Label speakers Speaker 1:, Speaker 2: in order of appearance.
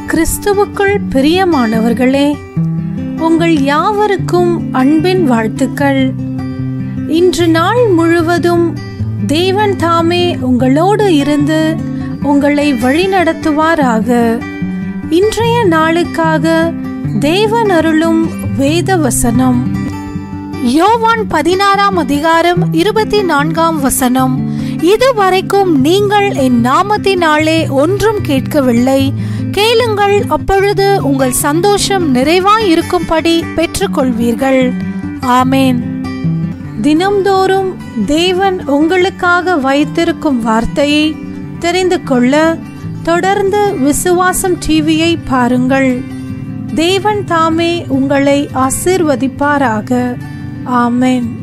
Speaker 1: கிறிஸ்துவுக்குள் பிரியமானவர்களே உங்கள் யாவருக்கும் அன்பின் வாழ்த்துக்கள் இன்று நாள் முழுவதும் தேவன் தாமே உங்களோடு இருந்து உங்களை வழிநடத்துவாராக இன்றைய நாளுக்காக தேவன் அருளும் வேத வசனம் யோவான் பதினாறாம் அதிகாரம் இருபத்தி நான்காம் வசனம் இதுவரைக்கும் நீங்கள் என் நாமத்தினாலே ஒன்றும் கேட்கவில்லை கேளுங்கள் அப்பொழுது உங்கள் சந்தோஷம் நிறைவாய் இருக்கும்படி பெற்றுக்கொள்வீர்கள் ஆமேன் தினம்தோறும் தேவன் உங்களுக்காக வைத்திருக்கும் வார்த்தையை தெரிந்து கொள்ள தொடர்ந்து விசுவாசம் டிவியை பாருங்கள் தேவன் தாமே உங்களை ஆசீர்வதிப்பாராக ஆமென்